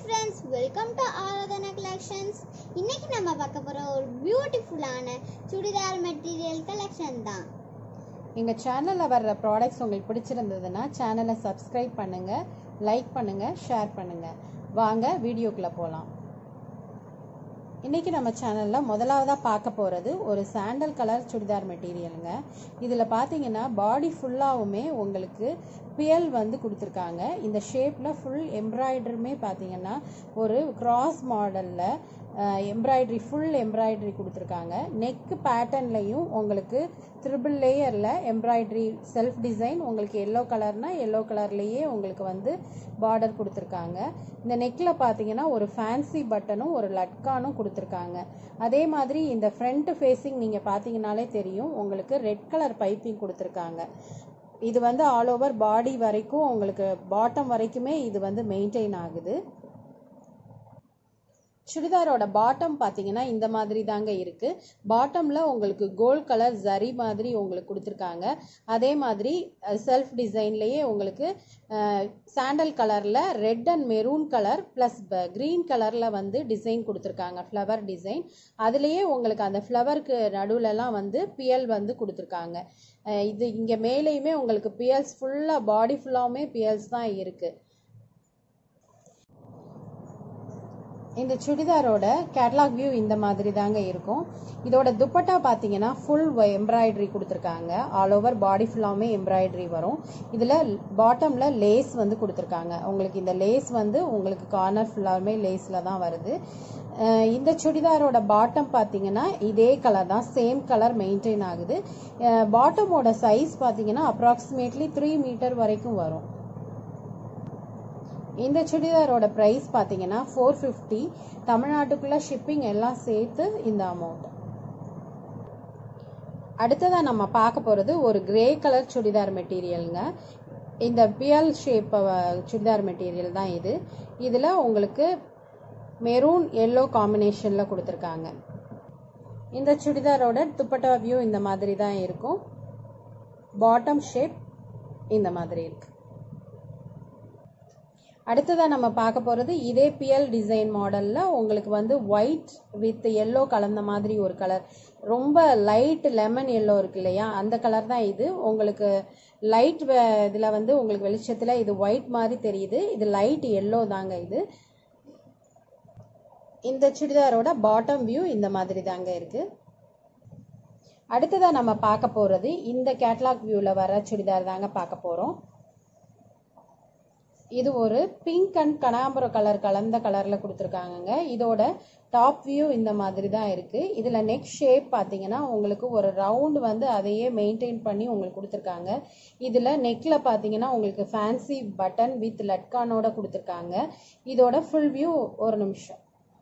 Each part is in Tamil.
friends welcome to Aradhana collections இன்னைக்கு நம்ம பார்க்க போகிற ஒரு பியூட்டிஃபுல்லான சுடிதார் மெட்டீரியல் கலெக்ஷன் தான் எங்கள் சேனலில் வர்ற ப்ராடக்ட்ஸ் உங்களுக்கு பிடிச்சிருந்ததுன்னா சேனலை சப்ஸ்கிரைப் பண்ணுங்கள் லைக் பண்ணுங்கள் ஷேர் பண்ணுங்கள் வாங்க வீடியோக்குள்ளே போகலாம் இன்றைக்கி நம்ம சேனலில் முதலாவதாக பார்க்க போகிறது ஒரு சாண்டல் கலர் சுடிதார் மெட்டீரியலுங்க இதில் பார்த்தீங்கன்னா பாடி ஃபுல்லாகவுமே உங்களுக்கு பியல் வந்து கொடுத்துருக்காங்க இந்த ஷேப்பில் ஃபுல் எம்ப்ராய்டருமே பார்த்தீங்கன்னா ஒரு கிராஸ் மாடலில் எம்ப்ராய்டரி ஃபுல் எம்ப்ராய்டரி கொடுத்துருக்காங்க நெக் பேட்டர்ன்லையும் உங்களுக்கு த்ரிபிள் லேயரில் எம்ப்ராய்டரி செல்ஃப் டிசைன் உங்களுக்கு எல்லோ கலர்னால் எல்லோ கலர்லேயே உங்களுக்கு வந்து பார்டர் கொடுத்துருக்காங்க இந்த நெக்கில் பார்த்தீங்கன்னா ஒரு ஃபேன்சி பட்டனும் ஒரு லட்கானும் கொடுத்துருக்காங்க அதே மாதிரி இந்த ஃப்ரண்ட் ஃபேஸிங் நீங்கள் பார்த்தீங்கனாலே தெரியும் உங்களுக்கு ரெட் கலர் பைப்பிங் கொடுத்துருக்காங்க இது வந்து ஆல் ஓவர் பாடி வரைக்கும் உங்களுக்கு பாட்டம் வரைக்குமே இது வந்து மெயின்டைன் ஆகுது சுடிதாரோட பாட்டம் பார்த்தீங்கன்னா இந்த மாதிரி தாங்க இருக்கு பாட்டம்ல உங்களுக்கு கோல்ட் கலர் ஜரி மாதிரி உங்களுக்கு கொடுத்துருக்காங்க அதே மாதிரி செல்ஃப் டிசைன்லயே உங்களுக்கு சாண்டல் கலர்ல red and maroon colour plus green கலர்ல வந்து டிசைன் கொடுத்துருக்காங்க ஃப்ளவர் டிசைன் அதுலயே உங்களுக்கு அந்த ஃப்ளவருக்கு நடுவுலலாம் வந்து பியல் வந்து கொடுத்துருக்காங்க இது இங்கே மேலேயுமே உங்களுக்கு பியல்ஸ் ஃபுல்லாக பாடி ஃபுல்லாகவுமே பியல்ஸ் தான் இருக்குது இந்த சுடிதாரோட கேட்லாக் வியூ இந்த மாதிரி தாங்க இருக்கும் இதோட துப்பட்டா பார்த்தீங்கன்னா ஃபுல் எம்ப்ராய்டரி கொடுத்துருக்காங்க ஆல் ஓவர் பாடி ஃபுல்லாமே எம்ப்ராய்டரி வரும் இதில் பாட்டமில் லேஸ் வந்து கொடுத்துருக்காங்க உங்களுக்கு இந்த லேஸ் வந்து உங்களுக்கு கார்னர் ஃபுல்லாமே லேஸில் தான் வருது இந்த சுடிதாரோட பாட்டம் பார்த்தீங்கன்னா இதே கலர் தான் சேம் கலர் மெயின்டைன் ஆகுது பாட்டமோட சைஸ் பார்த்தீங்கன்னா அப்ராக்சிமேட்லி த்ரீ மீட்டர் வரைக்கும் வரும் இந்த சுடிதாரோட ப்ரைஸ் பார்த்தீங்கன்னா ஃபோர் ஃபிஃப்டி தமிழ்நாட்டுக்குள்ள ஷிப்பிங் எல்லாம் சேர்த்து இந்த அமௌண்ட் அடுத்ததாக நம்ம பார்க்க போகிறது ஒரு கிரே கலர் சுடிதார் மெட்டீரியலுங்க இந்த பியல் ஷேப் சுடிதார் மெட்டீரியல் தான் இது இதில் உங்களுக்கு மெரூன் எல்லோ காம்பினேஷனில் கொடுத்துருக்காங்க இந்த சுடிதாரோட துப்பட்டா வியூ இந்த மாதிரி தான் இருக்கும் பாட்டம் ஷேப் இந்த மாதிரி இருக்கு அடுத்ததாக நம்ம பார்க்க போகிறது இதே பியல் டிசைன் மாடலில் உங்களுக்கு வந்து ஒயிட் வித் எல்லோ கலந்த மாதிரி ஒரு கலர் ரொம்ப லைட் லெமன் எல்லோ இருக்கு இல்லையா அந்த கலர் தான் இது உங்களுக்கு லைட் இதில் வந்து உங்களுக்கு வெளிச்சத்தில் இது ஒயிட் மாதிரி தெரியுது இது லைட் எல்லோ தாங்க இது இந்த சுடிதாரோட பாட்டம் வியூ இந்த மாதிரி தாங்க இருக்குது அடுத்ததாக நம்ம பார்க்க போகிறது இந்த கேட்லாக் வியூவில் வர சுடிதார் தாங்க பார்க்க போகிறோம் இது ஒரு பிங்க் அண்ட் கனாம்பரம் கலர் கலந்த கலர்ல கொடுத்துருக்காங்கங்க இதோட டாப் வியூ இந்த மாதிரி தான் இருக்கு இதுல நெக் ஷேப் பாத்தீங்கன்னா உங்களுக்கு ஒரு ரவுண்ட் வந்து அதையே மெயின்டைன் பண்ணி உங்களுக்கு கொடுத்துருக்காங்க இதுல நெக்ல பாத்தீங்கன்னா உங்களுக்கு ஃபேன்சி பட்டன் வித் லட்கானோட கொடுத்துருக்காங்க இதோட ஃபுல் வியூ ஒரு நிமிஷம்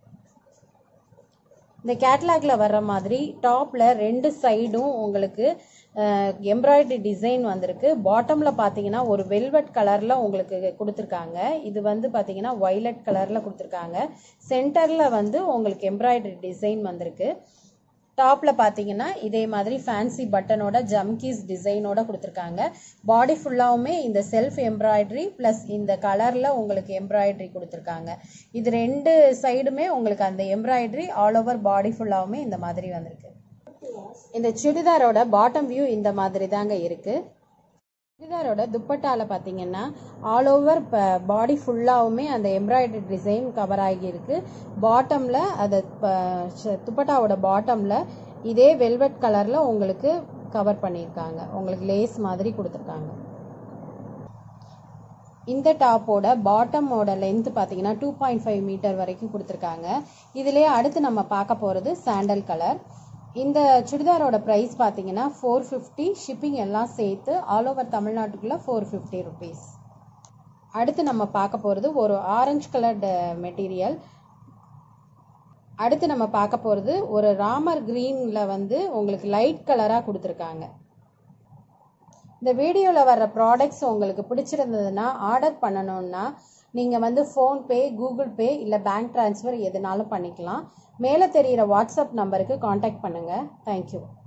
இந்த கேட்லாக்ல வர்ற மாதிரி டாப்ல ரெண்டு சைடும் உங்களுக்கு எம்ப்ராய்டரி டிசைன் வந்திருக்கு பாட்டம்ல பாத்தீங்கன்னா ஒரு வெல்வெட் கலர்ல உங்களுக்கு கொடுத்துருக்காங்க இது வந்து பாத்தீங்கன்னா ஒய்லட் கலர்ல கொடுத்துருக்காங்க சென்டர்ல வந்து உங்களுக்கு எம்ப்ராய்டரி டிசைன் வந்திருக்கு டாப்ல பாத்தீங்கன்னா இதே மாதிரி ஃபேன்சி பட்டனோட ஜம்கீஸ் டிசைனோட கொடுத்துருக்காங்க பாடி ஃபுல்லாவுமே இந்த செல்ஃப் எம்ப்ராய்டரி பிளஸ் இந்த கலர்ல உங்களுக்கு எம்ப்ராய்டரி கொடுத்துருக்காங்க இது ரெண்டு சைடுமே உங்களுக்கு அந்த எம்ப்ராய்டரி ஆல் ஓவர் பாடி ஃபுல்லாவுமே இந்த மாதிரி வந்திருக்கு இந்த சுடிதாரோட பாட்டம் வியூ இந்த மாதிரி தாங்க இருக்கு சுடிதாரோட துப்பட்டால பாத்தீங்கன்னா ஆல் ஓவர் பாடி ஃபுல்லாவுமே அந்த எம்ப்ராய்டரி டிசைன் கவர் ஆகி இருக்கு பாட்டம்ல அது துப்பட்டாவோட பாட்டம்ல இதே வெல்வெட் கலர்ல உங்களுக்கு கவர் பண்ணியிருக்காங்க உங்களுக்கு லேஸ் மாதிரி கொடுத்துருக்காங்க இந்த டாப்போட பாட்டமோட லென்த் பார்த்தீங்கன்னா டூ பாயிண்ட் ஃபைவ் மீட்டர் வரைக்கும் கொடுத்துருக்காங்க இதுலேயே அடுத்து நம்ம பார்க்க போகிறது சாண்டல் கலர் இந்த சுடிதாரோட ப்ரைஸ் பார்த்தீங்கன்னா ஃபோர் ஃபிஃப்டி ஷிப்பிங் எல்லாம் சேர்த்து ஆல் ஓவர் தமிழ்நாட்டுக்குள்ள ஃபோர் ஃபிஃப்டி ருபீஸ் அடுத்து நம்ம பார்க்க போகிறது ஒரு ஆரஞ்சு கலர் மெட்டீரியல் அடுத்து நம்ம பார்க்க போகிறது ஒரு ராமர் க்ரீனில் வந்து உங்களுக்கு லைட் கலராக கொடுத்துருக்காங்க இந்த வீடியோவில் வர்ற ப்ராடக்ட்ஸ் உங்களுக்கு பிடிச்சிருந்ததுன்னா ஆர்டர் பண்ணணும்னா நீங்கள் வந்து ஃபோன்பே கூகுள் பே இல்லை பேங்க் ட்ரான்ஸ்ஃபர் எதுனாலும் பண்ணிக்கலாம் மேலே தெரிகிற வாட்ஸ்அப் நம்பருக்கு காண்டாக்ட் பண்ணுங்கள் தேங்க்யூ